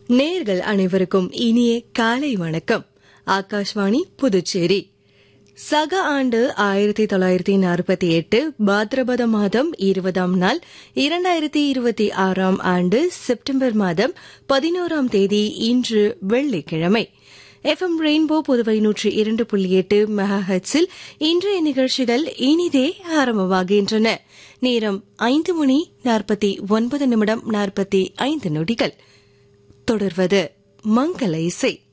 நேர்கள் அனைவருக்கும் இனிய காலை வணக்கம் ஆகாஷ்வாணி புதுச்சேரி சக ஆண்டு ஆயிரத்தி தொள்ளாயிரத்தி நாற்பத்தி எட்டு பாத்ரபத மாதம் இருபதாம் நாள் இரண்டாயிரத்தி இருபத்தி ஆறாம் ஆண்டு செப்டம்பர் மாதம் பதினோராம் தேதி இன்று வெள்ளிக்கிழமை எஃப்எம் ரெயின்போ புதுவை நூற்றி இரண்டு புள்ளி எட்டு மெகாஹெட்ஸில் இன்றைய நிகழ்ச்சிகள் இனிதே ஆரம்பமாகின்றன நேரம் ஐந்து மணி நாற்பத்தி ஒன்பது நிமிடம் நாற்பத்தி ஐந்து நொடிகள் தொடர்வது மங்கள இசை